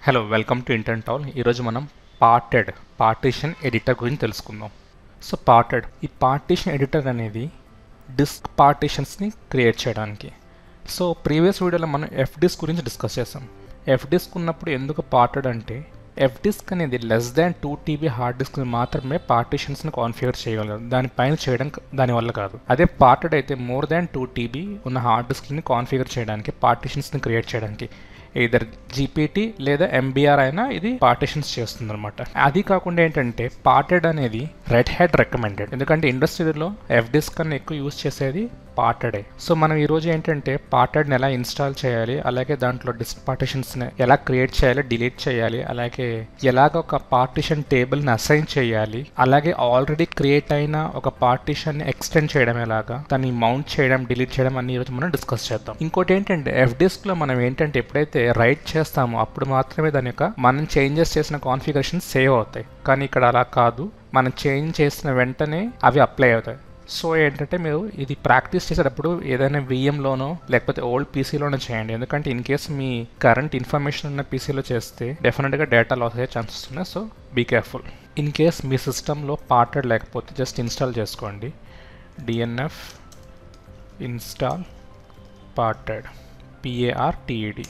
hello welcome to intern tall ఈరోజు మనం parted partition editor గురించి తెలుసుకుందాం సో పార్టెడ్ ఈ పార్టీషన్ ఎడిటర్ అనేది డిస్క్ పార్టీషన్స్ని క్రియేట్ చేయడానికి సో ప్రీవియస్ వీడియోలో మనం ఎఫ్ డిస్క్ గురించి డిస్కస్ చేసాం ఎఫ్ డిస్క్ ఉన్నప్పుడు ఎందుకు పార్టెడ్ అంటే ఎఫ్ డిస్క్ అనేది less than two TB hard disk మాత్రమే పార్టీషన్స్ని కాన్ఫిగర్ చేయగలరు దానిపైన చేయడం దానివల్ల కాదు అదే పార్టెడ్ అయితే మోర్ దాన్ టూ టీబీ ఉన్న హార్డ్ డిస్క్ని కాన్ఫిగర్ చేయడానికి పార్టీషన్స్ని క్రియేట్ చేయడానికి ఇదర్ జీపీటీ లేదా ఎంబీఆర్ అయినా ఇది పార్టీషన్స్ చేస్తుంది అనమాట అది కాకుండా ఏంటంటే పార్టెడ్ అనేది రెడ్ హెడ్ రికమెండెడ్ ఎందుకంటే ఇండస్ట్రీలో ఎఫ్ డిస్క్ కన్నా ఎక్కువ యూజ్ చేసేది పార్టెడే సో మనం ఈ రోజు ఏంటంటే పార్టెడ్ని ఎలా ఇన్స్టాల్ చేయాలి అలాగే దాంట్లో డిస్క్ పార్టిషన్స్ని ఎలా క్రియేట్ చేయాలి డిలీట్ చేయాలి అలాగే ఎలాగ ఒక పార్టిషన్ టేబుల్ని అసైన్ చేయాలి అలాగే ఆల్రెడీ క్రియేట్ అయిన ఒక పార్టిషన్ ఎక్స్టెండ్ చేయడం ఎలాగా దాన్ని మౌంట్ చేయడం డిలీట్ చేయడం అన్ని ఈరోజు మనం డిస్కస్ చేద్దాం ఇంకోటి ఏంటంటే ఎఫ్ డిస్క్ లో మనం ఏంటంటే ఎప్పుడైతే రైట్ చేస్తామో అప్పుడు మాత్రమే దాని యొక్క మనం చేంజెస్ చేసిన కాన్ఫిగరేషన్ సేవ్ అవుతాయి కానీ ఇక్కడ అలా కాదు మనం చేంజ్ చేసిన వెంటనే అవి అప్లై అవుతాయి సో ఏంటంటే మీరు ఇది ప్రాక్టీస్ చేసేటప్పుడు ఏదైనా విఎంలోనో లేకపోతే ఓల్డ్ పీసీలోనో చేయండి ఎందుకంటే ఇన్ కేస్ మీ కరెంట్ ఇన్ఫర్మేషన్ ఉన్న పీసీలో చేస్తే డెఫినెట్గా డేటా లాస్ అయ్యే ఛాన్సెస్ ఉన్నాయి so be careful in case మీ సిస్టంలో పార్టెడ్ లేకపోతే జస్ట్ ఇన్స్టాల్ చేసుకోండి DNF install parted P A R T E D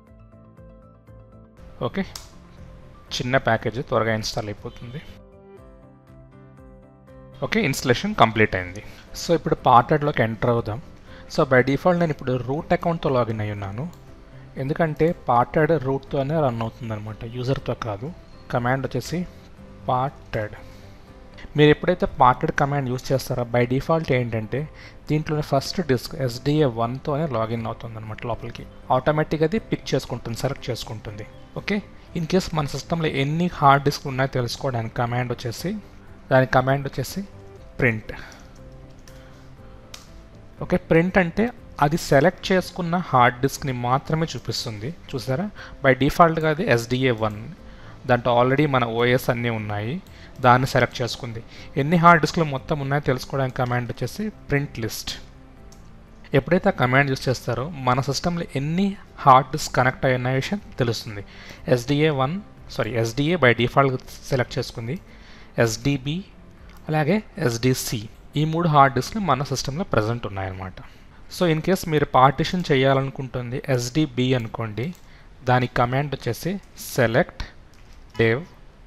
okay చిన్న ప్యాకేజ్ త్వరగా ఇన్స్టాల్ అయిపోతుంది ఓకే ఇన్స్టలేషన్ కంప్లీట్ అయింది సో ఇప్పుడు పార్టెడ్లోకి ఎంటర్ అవుదాం సో బై డిఫాల్ట్ నేను ఇప్పుడు రూట్ అకౌంట్తో లాగిన్ అయి ఉన్నాను ఎందుకంటే పార్టెడ్ రూట్తోనే రన్ అవుతుంది అనమాట యూజర్తో కాదు కమాండ్ వచ్చేసి పార్టెడ్ మీరు ఎప్పుడైతే పార్టెడ్ కమాండ్ యూస్ చేస్తారో బై డిఫాల్ట్ ఏంటంటే దీంట్లో ఫస్ట్ డిస్క్ ఎస్డిఏ వన్తోనే లాగిన్ అవుతుంది అనమాట లోపలికి ఆటోమేటిక్గా అది పిక్ చేసుకుంటుంది సెలెక్ట్ చేసుకుంటుంది ఓకే ఇన్ కేస్ మన సిస్టంలో ఎన్ని హార్డ్ డిస్క్ ఉన్నాయో తెలుసుకోవడానికి కమాండ్ వచ్చేసి దాని కమాండ్ వచ్చేసి ప్రింట్ ఓకే ప్రింట్ అంటే అది సెలెక్ట్ చేసుకున్న హార్డ్ డిస్క్ని మాత్రమే చూపిస్తుంది చూసారా బై డిఫాల్ట్గా అది ఎస్డిఏ వన్ దాంట్లో ఆల్రెడీ మన ఓఎస్ అన్నీ ఉన్నాయి దాన్ని సెలెక్ట్ చేసుకుంది ఎన్ని హార్డ్ డిస్క్లు మొత్తం ఉన్నాయో తెలుసుకోవడానికి కమాండ్ వచ్చేసి ప్రింట్ లిస్ట్ ఎప్పుడైతే ఆ కమాండ్ యూస్ చేస్తారో మన సిస్టంలో ఎన్ని హార్డ్ డిస్క్ కనెక్ట్ అయి ఉన్న విషయం తెలుస్తుంది SDA one sorry SDA by default select చేసుకుంది ఎస్డిబి అలాగే ఎస్డిసి ఈ మూడు హార్డ్ డిస్క్లు మన సిస్టంలో ప్రజెంట్ ఉన్నాయన్నమాట సో ఇన్ కేస్ మీరు పార్టిషన్ చేయాలనుకుంటుంది ఎస్డిబి అనుకోండి దాని కమాండ్ వచ్చేసి సెలెక్ట్ డేవ్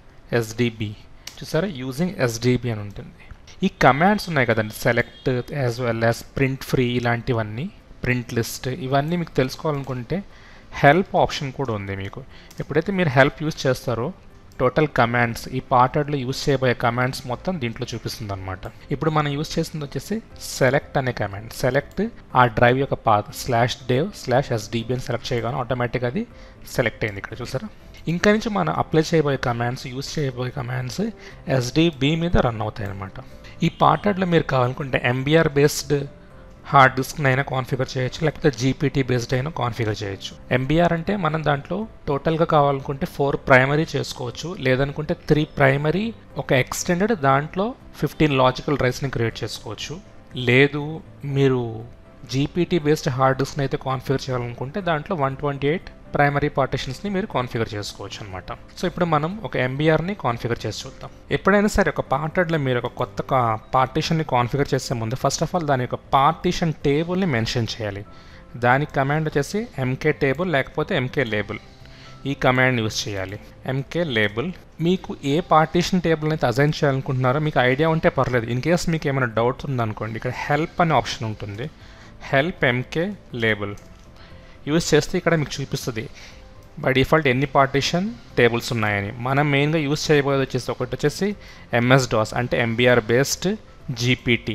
ఎస్డిబి చూసారా యూజింగ్ ఎస్డిబి అని ఉంటుంది ఈ కమాండ్స్ ఉన్నాయి కదండి select as well as print free ఇలాంటివన్నీ ప్రింట్ లిస్ట్ ఇవన్నీ మీకు తెలుసుకోవాలనుకుంటే హెల్ప్ ఆప్షన్ కూడా ఉంది మీకు ఎప్పుడైతే మీరు హెల్ప్ యూస్ చేస్తారో టోటల్ కమాండ్స్ ఈ పార్టెడ్లో యూస్ చేయబోయే కమాండ్స్ మొత్తం దీంట్లో చూపిస్తుంది అనమాట ఇప్పుడు మనం యూస్ చేసింది వచ్చేసి సెలెక్ట్ అనే కమాండ్ సెలెక్ట్ ఆ డ్రైవ్ యొక్క path slash dev slash SDB అని సెలెక్ట్ చేయగానే ఆటోమేటిక్గా అది సెలెక్ట్ అయింది ఇక్కడ చూసారా ఇంకా నుంచి మనం అప్లై చేయబోయే కమాండ్స్ యూస్ చేయబోయే కమాండ్స్ ఎస్డిబి మీద రన్ అవుతాయి అనమాట ఈ పార్టెడ్లో మీరు కావాలనుకుంటే ఎంబీఆర్ బేస్డ్ హార్డ్ డిస్క్ని అయినా కాన్ఫిగర్ చేయొచ్చు లేకపోతే జీపీటీ బేస్డ్ అయినా కాన్ఫిగర్ చేయొచ్చు ఎంబీఆర్ అంటే మనం దాంట్లో టోటల్గా కావాలనుకుంటే ఫోర్ ప్రైమరీ చేసుకోవచ్చు లేదనుకుంటే త్రీ ప్రైమరీ ఒక ఎక్స్టెండెడ్ దాంట్లో ఫిఫ్టీన్ లాజికల్ రైస్ని క్రియేట్ చేసుకోవచ్చు లేదు మీరు జీపీటీ బేస్డ్ హార్డ్ డిస్క్ని అయితే కాన్ఫిగర్ చేయాలనుకుంటే దాంట్లో వన్ ట్వంటీ ఎయిట్ ప్రైమరీ పార్టిషన్స్ని మీరు కాన్ఫిగర్ చేసుకోవచ్చు అనమాట సో ఇప్పుడు మనం ఒక ఎంబీఆర్ని కాన్ఫిగర్ చేసి చూద్దాం ఎప్పుడైనా సరే ఒక పార్టెడ్లో మీరు ఒక కొత్త పార్టీషన్ని కాన్ఫిగర్ చేసే ముందు ఫస్ట్ ఆఫ్ ఆల్ దాని యొక్క పార్టీషన్ టేబుల్ని మెన్షన్ చేయాలి దానికి కమాండ్ వచ్చేసి ఎంకే టేబుల్ లేకపోతే ఎంకే లేబుల్ ఈ కమాండ్ యూస్ చేయాలి ఎంకే లేబుల్ మీకు ఏ పార్టీషన్ టేబుల్ అయితే అజైన్ చేయాలనుకుంటున్నారో మీకు ఐడియా ఉంటే పర్లేదు ఇన్ కేస్ మీకు ఏమైనా డౌట్ ఉందనుకోండి ఇక్కడ హెల్ప్ అనే ఆప్షన్ ఉంటుంది హెల్ప్ ఎంకే లేబుల్ యూస్ చేస్తే ఇక్కడ మీకు చూపిస్తుంది బై డిఫాల్ట్ ఎన్ని పార్టీషన్ టేబుల్స్ ఉన్నాయని మనం మెయిన్గా యూస్ చేయబోయేది వచ్చేసి ఒకటి వచ్చేసి ఎంఎస్ డాస్ అంటే ఎంబీఆర్ బేస్డ్ జీపీటీ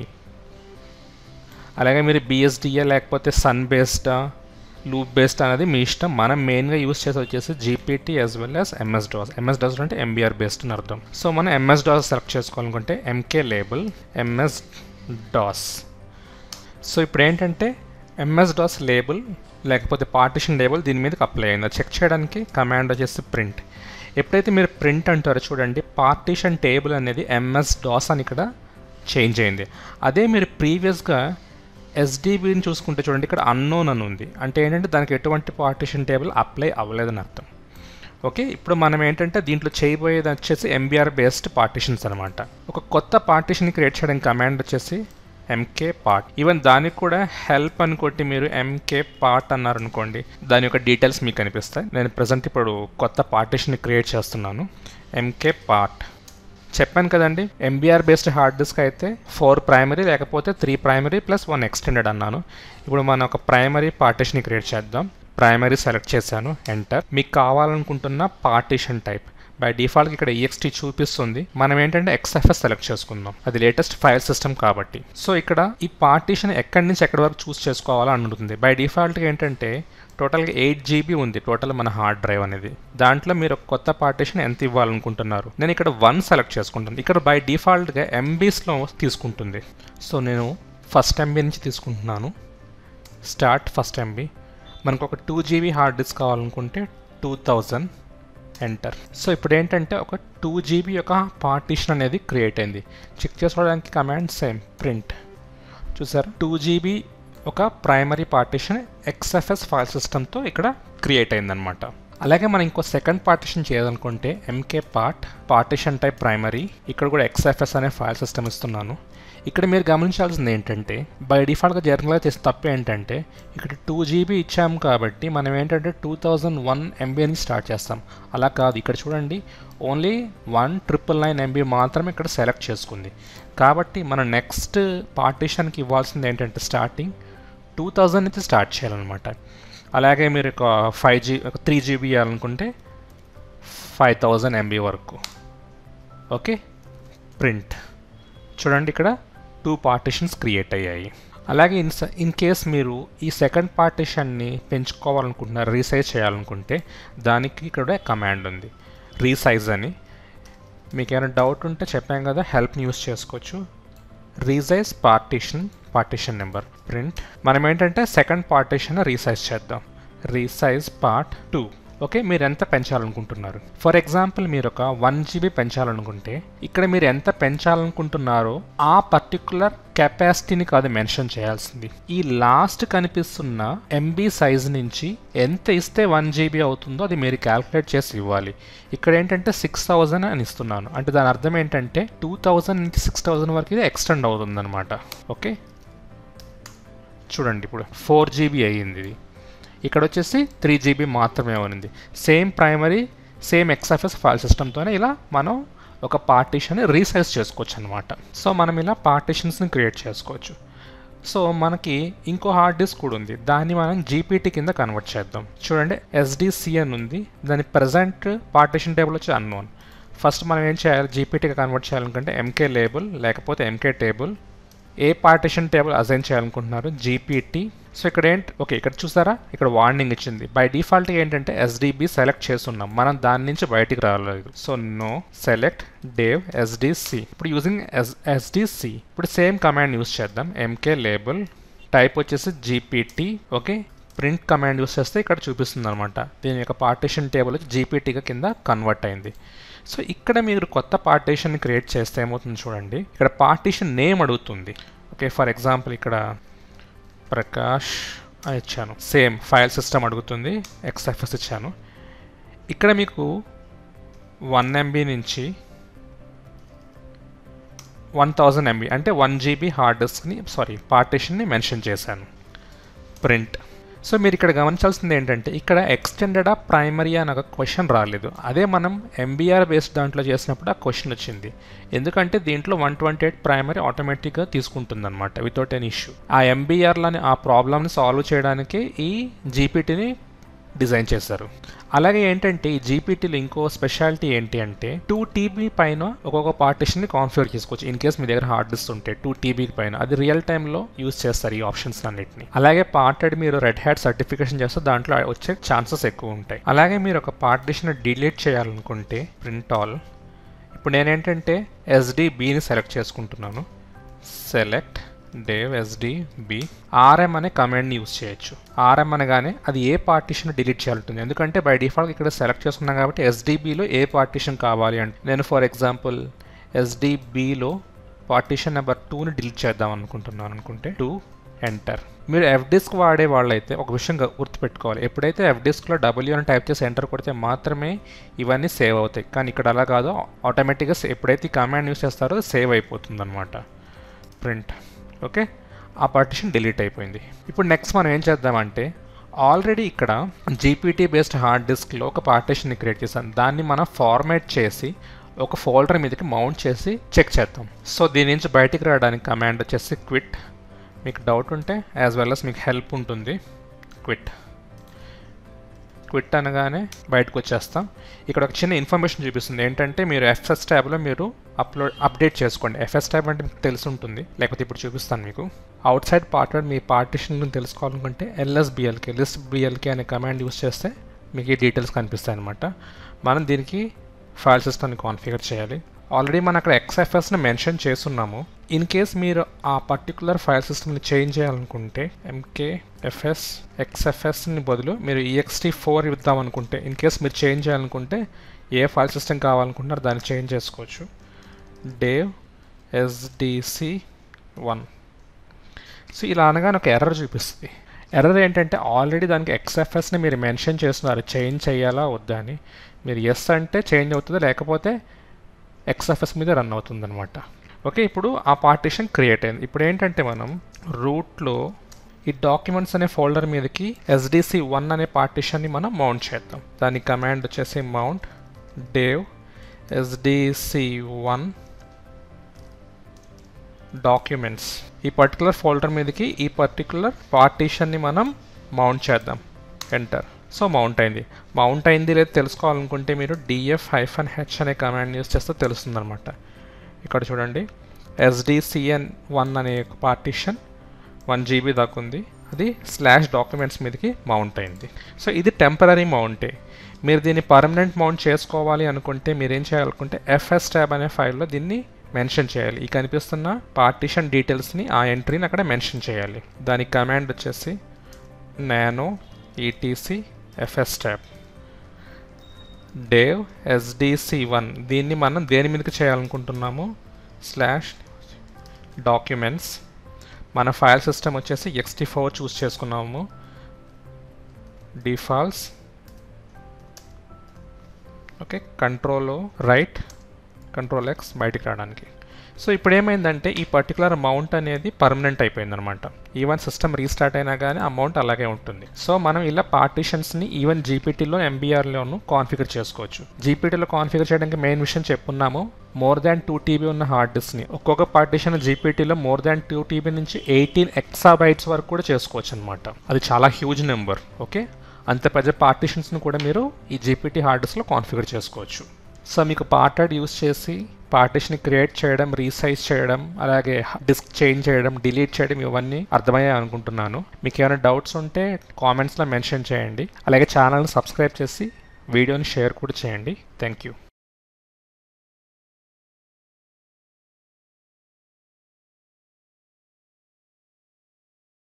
అలాగే మీరు బిఎస్డిఏ లేకపోతే సన్ బేస్డా లూప్ బేస్డ్ అనేది మీ ఇష్టం మనం మెయిన్గా యూస్ చేసి వచ్చేసి GPT as well as MS DOS MS DOS అంటే ఎంబీఆర్ బేస్డ్ అని అర్థం సో మనం ఎంఎస్ డాస్ సెలెక్ట్ చేసుకోవాలనుకుంటే MK label MS DOS so ఇప్పుడు ఏంటంటే ఎంఎస్ డాస్ లేబుల్ లేకపోతే పార్టిషన్ లేబుల్ దీని మీదకి అప్లై అయింది చెక్ చేయడానికి కమాండ్ వచ్చేసి ప్రింట్ ఎప్పుడైతే మీరు ప్రింట్ అంటారో చూడండి పార్టిషన్ టేబుల్ అనేది ఎంఎస్ డాస్ అని ఇక్కడ చేంజ్ అయింది అదే మీరు ప్రీవియస్గా ఎస్డిబిని చూసుకుంటే చూడండి ఇక్కడ అన్నోన్ అని ఉంది అంటే ఏంటంటే దానికి ఎటువంటి పార్టిషన్ టేబుల్ అప్లై అవ్వలేదని అర్థం ఓకే ఇప్పుడు మనం ఏంటంటే దీంట్లో చేయబోయేది వచ్చేసి ఎంబీఆర్ బేస్డ్ పార్టిషన్స్ అనమాట ఒక కొత్త పార్టిషన్ క్రియేట్ చేయడం కమాండ్ వచ్చేసి ఎంకే పార్ట్ ఈవెన్ దానికి కూడా హెల్ప్ అని కొట్టి మీరు ఎంకే పార్ట్ అన్నారు అనుకోండి దాని యొక్క డీటెయిల్స్ మీకు కనిపిస్తాయి నేను ప్రజెంట్ ఇప్పుడు కొత్త పార్టిషన్ క్రియేట్ చేస్తున్నాను ఎంకే పార్ట్ చెప్పాను కదండి ఎంబీఆర్ బేస్డ్ హార్డ్ డిస్క్ అయితే ఫోర్ ప్రైమరీ లేకపోతే three primary plus one extended అన్నాను ఇప్పుడు మనం ఒక ప్రైమరీ పార్టిషన్ క్రియేట్ చేద్దాం ప్రైమరీ సెలెక్ట్ చేశాను ఎంటర్ మీకు కావాలనుకుంటున్న పార్టిషన్ టైప్ బై డిఫాల్ట్ ఇక్కడ ఈఎక్స్టీ చూపిస్తుంది మనం ఏంటంటే ఎక్స్ఎఫ్ఎస్ సెలెక్ట్ చేసుకుందాం అది లేటెస్ట్ ఫైల్ సిస్టమ్ కాబట్టి సో ఇక్కడ ఈ పార్టీషన్ ఎక్కడి నుంచి ఎక్కడి వరకు చూస్ చేసుకోవాలని ఉంటుంది బై డిఫాల్ట్గా ఏంటంటే టోటల్గా ఎయిట్ జీబీ ఉంది టోటల్ మన హార్డ్ డ్రైవ్ అనేది దాంట్లో మీరు ఒక కొత్త పార్టీషన్ ఎంత ఇవ్వాలనుకుంటున్నారు నేను ఇక్కడ వన్ సెలెక్ట్ చేసుకుంటాను ఇక్కడ బై డిఫాల్ట్గా ఎంబీస్లో తీసుకుంటుంది సో నేను ఫస్ట్ ఎంబీ నుంచి తీసుకుంటున్నాను స్టార్ట్ ఫస్ట్ ఎంబీ మనకు ఒక టూ జీబీ హార్డ్ డిస్క్ కావాలనుకుంటే టూ థౌజండ్ ఎంటర్ సో ఇప్పుడు ఏంటంటే ఒక టూ జీబీ యొక్క పార్టీషన్ అనేది క్రియేట్ అయింది చెక్ చేసుకోవడానికి కమాండ్ సేమ్ ప్రింట్ చూసారా టూ జీబీ ఒక ప్రైమరీ పార్టీషన్ ఎక్స్ఎఫ్ఎస్ ఫైల్ సిస్టమ్తో ఇక్కడ క్రియేట్ అయిందనమాట అలాగే మనం ఇంకో సెకండ్ పార్టీషన్ చేయాలనుకుంటే MK part partition type primary ఇక్కడ కూడా ఎక్స్ఎఫ్ఎస్ అనే ఫైల్ సిస్టమ్ ఇస్తున్నాను ఇక్కడ మీరు గమనించాల్సింది ఏంటంటే బై డిఫాల్ట్గా జనరల్గా చేసే తప్పు ఏంటంటే ఇక్కడ టూ జీబీ ఇచ్చాము కాబట్టి మనం ఏంటంటే టూ థౌజండ్ వన్ ఎంబీ అని స్టార్ట్ చేస్తాం అలా కాదు ఇక్కడ చూడండి only one triple nine MB మాత్రమే ఇక్కడ సెలెక్ట్ చేసుకుంది కాబట్టి మనం నెక్స్ట్ పార్టీషన్కి ఇవ్వాల్సింది ఏంటంటే స్టార్టింగ్ టూ థౌజండ్ నుంచి స్టార్ట్ చేయాలన్నమాట అలాగే మీరు ఒక ఫైవ్ జీ ఒక త్రీ జీబీ ఇవ్వాలనుకుంటే ఫైవ్ థౌజండ్ ఎంబీ వరకు ఓకే ప్రింట్ చూడండి ఇక్కడ టూ పార్టిషన్స్ క్రియేట్ అయ్యాయి అలాగే ఇన్ ఇన్ కేస్ మీరు ఈ సెకండ్ పార్టిషన్ని పెంచుకోవాలనుకుంటున్నారు రీసైజ్ చేయాలనుకుంటే దానికి ఇక్కడ కమాండ్ ఉంది రీసైజ్ అని మీకు ఏమైనా డౌట్ ఉంటే చెప్పాం కదా హెల్ప్ని యూస్ చేసుకోవచ్చు resize partition partition number print మనం ఏంటంటే సెకండ్ పార్టిషన్ రీసైజ్ చేద్దాం రీసైజ్ పార్ట్ టూ ఓకే మీరు ఎంత పెంచాలనుకుంటున్నారు ఫర్ ఎగ్జాంపుల్ మీరు ఒక వన్ జీబీ పెంచాలనుకుంటే ఇక్కడ మీరు ఎంత పెంచాలనుకుంటున్నారో ఆ పర్టికులర్ కెపాసిటీని కాదు మెన్షన్ చేయాల్సింది ఈ లాస్ట్ కనిపిస్తున్న ఎంబీ సైజ్ నుంచి ఎంత ఇస్తే వన్ జీబీ అవుతుందో అది మీరు క్యాల్కులేట్ చేసి ఇవ్వాలి ఇక్కడ ఏంటంటే సిక్స్ థౌజండ్ అని ఇస్తున్నాను అంటే దాని అర్థం ఏంటంటే టూ థౌజండ్ నుంచి సిక్స్ థౌజండ్ వరకు ఇది ఎక్స్టెండ్ అవుతుంది అనమాట ఓకే చూడండి ఇప్పుడు ఫోర్ జీబీ అయ్యింది ఇది ఇక్కడ వచ్చేసి త్రీ జీబీ మాత్రమే ఉంది same primary same XFS file సిస్టమ్తోనే ఇలా మనం ఒక పార్టీషన్ రీసైజ్ చేసుకోవచ్చు అనమాట సో మనం ఇలా పార్టీషన్స్ని క్రియేట్ చేసుకోవచ్చు సో మనకి ఇంకో హార్డ్ డిస్క్ కూడా ఉంది దాన్ని మనం జీపీటీ కింద కన్వర్ట్ చేద్దాం చూడండి ఎస్డిసి అని ఉంది దాని ప్రజెంట్ పార్టీషన్ టేబుల్ వచ్చి అన్నోన్ ఫస్ట్ మనం ఏం చేయాలి జీపీటీగా కన్వర్ట్ చేయాలనుకుంటే ఎంకే లేబుల్ లేకపోతే ఎంకే టేబుల్ ఏ పార్టిషన్ టేబుల్ అసైన్ చేయాలనుకుంటున్నారు జీపీటీ సో ఇక్కడ ఏంటి ఓకే ఇక్కడ చూసారా ఇక్కడ వార్నింగ్ ఇచ్చింది బై డిఫాల్ట్ ఏంటంటే ఎస్డిబి సెలెక్ట్ చేస్తున్నాం మనం దాని నుంచి బయటికి రాలేదు so no select dev SDC ఇప్పుడు యూజింగ్ ఎస్ ఎస్డిసి ఇప్పుడు సేమ్ కమాండ్ యూస్ చేద్దాం ఎంకే లేబుల్ టైప్ వచ్చేసి GPT okay print command use చేస్తే ఇక్కడ చూపిస్తుంది అనమాట దీని యొక్క పార్టిషన్ టేబుల్ వచ్చి జీపీటీగా కింద కన్వర్ట్ అయింది సో ఇక్కడ మీరు కొత్త పార్టీషన్ క్రియేట్ చేస్తే ఏమవుతుంది చూడండి ఇక్కడ పార్టీషన్ నేమ్ అడుగుతుంది ఓకే ఫర్ ఎగ్జాంపుల్ ఇక్కడ ప్రకాష్ అని ఇచ్చాను సేమ్ ఫైల్ సిస్టమ్ అడుగుతుంది ఎక్స్ఎఫ్ఎస్ ఇచ్చాను ఇక్కడ మీకు వన్ ఎంబీ నుంచి వన్ థౌజండ్ ఎంబీ అంటే వన్ జీబీ హార్డ్ డిస్క్ని సారీ పార్టీషన్ని మెన్షన్ చేశాను ప్రింట్ సో మీరు ఇక్కడ గమనించాల్సింది ఏంటంటే ఇక్కడ ఎక్స్టెండెడ్ ఆ ప్రైమరీ అని ఒక క్వశ్చన్ రాలేదు అదే మనం ఎంబీఆర్ బేస్డ్ దాంట్లో చేసినప్పుడు ఆ క్వశ్చన్ వచ్చింది ఎందుకంటే దీంట్లో వన్ ట్వంటీ ఎయిట్ ప్రైమరీ ఆటోమేటిక్గా తీసుకుంటుంది అనమాట వితౌట్ ఎన్ ఇష్యూ ఆ ఎంబీఆర్లని ఆ ప్రాబ్లమ్ని సాల్వ్ చేయడానికి ఈ జీపీటీని డిజైన్ చేశారు అలాగే ఏంటంటే ఈ జీపీటీలో ఇంకో స్పెషాలిటీ ఏంటి అంటే టూ టీబీ పైన ఒక్కొక్క పార్టిషన్ని కాన్ఫిగర్ చేసుకోవచ్చు ఇన్ కేస్ మీ దగ్గర హార్డ్ డిస్క్ ఉంటే టూ టీబీ పైన అది రియల్ టైంలో యూస్ చేస్తారు ఈ ఆప్షన్స్ అన్నిటిని అలాగే పార్టెడ్ మీరు రెడ్ హ్యాట్ సర్టిఫికేషన్ చేస్తే దాంట్లో వచ్చే ఛాన్సెస్ ఎక్కువ ఉంటాయి అలాగే మీరు ఒక పార్టిషన్ డిలీట్ చేయాలనుకుంటే ప్రింట్ ఆల్ ఇప్పుడు నేనేంటంటే ఎస్డిబిని సెలెక్ట్ చేసుకుంటున్నాను సెలెక్ట్ డేవ్ ఎస్డిబి ఆర్ఎం అనే కమాండ్ని యూస్ చేయొచ్చు ఆర్ఎం అనగానే అది ఏ పార్టీషన్ డిలీట్ చేయాలంటుంది ఎందుకంటే బై డిఫాల్ట్ ఇక్కడ సెలెక్ట్ చేసుకున్నాం కాబట్టి ఎస్డిబిలో ఏ పార్టీషన్ కావాలి అంటే నేను ఫర్ ఎగ్జాంపుల్ ఎస్డిబిలో పార్టీషన్ నెంబర్ టూని డిలీట్ చేద్దాం అనుకుంటున్నాను అనుకుంటే టూ ఎంటర్ మీరు ఎఫ్ డిస్క్ వాడే వాళ్ళైతే ఒక విషయం గు- గుర్తుపెట్టుకోవాలి ఎప్పుడైతే ఎఫ్ డిస్క్లో డబ్ల్యూ అని టైప్ చేసి ఎంటర్ కొడితే మాత్రమే ఇవన్నీ సేవ్ అవుతాయి కానీ ఇక్కడ అలా కాదు ఆటోమేటిక్గా ఎప్పుడైతే ఈ కమాండ్ యూస్ చేస్తారో సేవ్ అయిపోతుంది అనమాట ప్రింట్ ఓకే ఆ పార్టిషన్ డిలీట్ అయిపోయింది ఇప్పుడు నెక్స్ట్ మనం ఏం చేద్దామంటే ఆల్రెడీ ఇక్కడ జీపీటీ బేస్డ్ హార్డ్ డిస్క్లో ఒక పార్టిషన్ని క్రియేట్ చేశాను దాన్ని మనం ఫార్మాట్ చేసి ఒక ఫోల్డర్ మీదకి మౌంట్ చేసి చెక్ చేద్దాం సో దీని నుంచి బయటికి రావడానికి కమాండ్ వచ్చేసి క్విట్ మీకు డౌట్ ఉంటే యాజ్ వెల్ అస్ మీకు హెల్ప్ ఉంటుంది క్విట్ క్విట్ అనగానే బయటకు వచ్చేస్తాం ఇక్కడ ఒక చిన్న ఇన్ఫర్మేషన్ చూపిస్తుంది ఏంటంటే మీరు ఎఫ్ఎస్ ట్యాబ్లో మీరు అప్లోడ్ అప్డేట్ చేసుకోండి ఎఫ్ఎస్ ట్యాబ్ అంటే మీకు తెలిసి ఉంటుంది లేకపోతే ఇప్పుడు చూపిస్తాను మీకు అవుట్ సైడ్ పార్ట్నర్ మీ పార్టిషన్ గురించి తెలుసుకోవాలనుకుంటే ఎల్ఎస్బిఎల్కే లిస్ట్ బిఎల్కే అనే కమాండ్ యూస్ చేస్తే మీకు ఈ డీటెయిల్స్ కనిపిస్తాయి అనమాట మనం దీనికి ఫైల్ సిస్టమ్ని కాన్ఫిగర్ చేయాలి ఆల్రెడీ మనం అక్కడ ఎక్స్ఎఫ్ఎస్ని మెన్షన్ చేస్తున్నాము ఇన్ కేస్ మీరు ఆ పర్టికులర్ ఫైల్ సిస్టమ్ని చేంజ్ చేయాలనుకుంటే ఎంకే ఎఫ్ఎస్ ఎక్స్ఎఫ్ఎస్ని బదులు మీరు ఈఎక్స్టీ ఫోర్ ఇద్దాం అనుకుంటే ఇన్ కేస్ మీరు చేంజ్ చేయాలనుకుంటే ఏ ఫైల్ సిస్టమ్ కావాలనుకుంటున్నారో దాన్ని చేంజ్ చేసుకోవచ్చు డేవ్ ఎస్డిసి వన్ సో ఇలా అనగానే ఒక ఎర్రర్ చూపిస్తుంది ఎర్రర్ ఏంటంటే ఆల్రెడీ దానికి ఎక్స్ఎఫ్ఎస్ని మీరు మెన్షన్ చేస్తున్నారు చేంజ్ చేయాలా వద్దా అని మీరు ఎస్ అంటే చేంజ్ అవుతుంది లేకపోతే ఎక్స్ఎఫ్ఎస్ మీద రన్ అవుతుంది అనమాట ఓకే ఇప్పుడు ఆ పార్టిషన్ క్రియేట్ అయింది ఇప్పుడు ఏంటంటే మనం రూట్లో ఈ డాక్యుమెంట్స్ అనే ఫోల్డర్ మీదకి ఎస్డిసి వన్ అనే పార్టిషన్ని మనం మౌంట్ చేద్దాం దాని కమాండ్ వచ్చేసి mount dev SDC one documents ఈ పర్టికులర్ ఫోల్డర్ మీదకి ఈ పర్టికులర్ పార్టీషన్ని మనం మౌంట్ చేద్దాం ఎంటర్ సో మౌంట్ అయింది మౌంట్ అయింది లేదు తెలుసుకోవాలనుకుంటే మీరు డిఎఫ్ హైఫన్ హెచ్ అనే కమాండ్ యూస్ చేస్తే తెలుస్తుంది అనమాట ఇక్కడ చూడండి ఎస్డిసిఎన్ వన్ అనే ఒక పార్టీషన్ వన్ జీబీ దాకా ఉంది అది స్లాష్ డాక్యుమెంట్స్ మీదకి మౌంట్ అయింది సో ఇది టెంపరీ మౌంటే మీరు దీన్ని పర్మనెంట్ మౌంట్ చేసుకోవాలి అనుకుంటే మీరు ఏం చేయాలనుకుంటే ఎఫ్ఎస్ ట్యాబ్ అనే ఫైల్లో దీన్ని మెన్షన్ చేయాలి ఈ కనిపిస్తున్న పార్టీషన్ డీటెయిల్స్ని ఆ ఎంట్రీని అక్కడ మెన్షన్ చేయాలి దాని కమాండ్ వచ్చేసి nano ETC FS tab dev SDC one దీన్ని మనం దేని మీదకి చేయాలనుకుంటున్నాము స్లాష్ డాక్యుమెంట్స్ మన ఫైల్ సిస్టమ్ వచ్చేసి ఎక్స్టీ ఫోర్ చూస్ చేసుకున్నాము defaults okay control write control X బయటికి రావడానికి సో ఇప్పుడు ఏమైందంటే ఈ పర్టికులర్ అమౌంట్ అనేది పర్మనెంట్ అయిపోయింది అనమాట ఈవెన్ సిస్టమ్ రీస్టార్ట్ అయినా కానీ అమౌంట్ అలాగే ఉంటుంది సో మనం ఇలా పార్టీషన్స్ని ఈవెన్ జీపీటీలో ఎంబీఆర్లోను కాన్ఫిగర్ చేసుకోవచ్చు జీపీటీలో కాన్ఫిగర్ చేయడానికి మెయిన్ విషయం చెప్పున్నాము మోర్ దాన్ టూ టీబీ ఉన్న హార్డ్ డిస్క్ని ఒక్కొక్క పార్టీషన్ జీపీటీలో మోర్ దాన్ టూ టీబీ నుంచి ఎయిటీన్ ఎక్సాబైట్స్ వరకు కూడా చేసుకోవచ్చు అనమాట అది చాలా హ్యూజ్ నెంబర్ ఓకే అంత పెద్ద పార్టీషన్స్ని కూడా మీరు ఈ జీపీటీ హార్డ్ డిస్క్లో కాన్ఫిగర్ చేసుకోవచ్చు సో మీకు పార్టెడ్ యూస్ చేసి పార్టీషన్ క్రియేట్ చేయడం రీసైజ్ చేయడం అలాగే డిస్క్ చేంజ్ చేయడం డిలీట్ చేయడం ఇవన్నీ అర్థమయ్యాయి అనుకుంటున్నాను మీకు ఏమైనా డౌట్స్ ఉంటే కామెంట్స్లో మెన్షన్ చేయండి అలాగే ఛానల్ని సబ్స్క్రైబ్ చేసి వీడియోని షేర్ కూడా చేయండి థ్యాంక్ యూ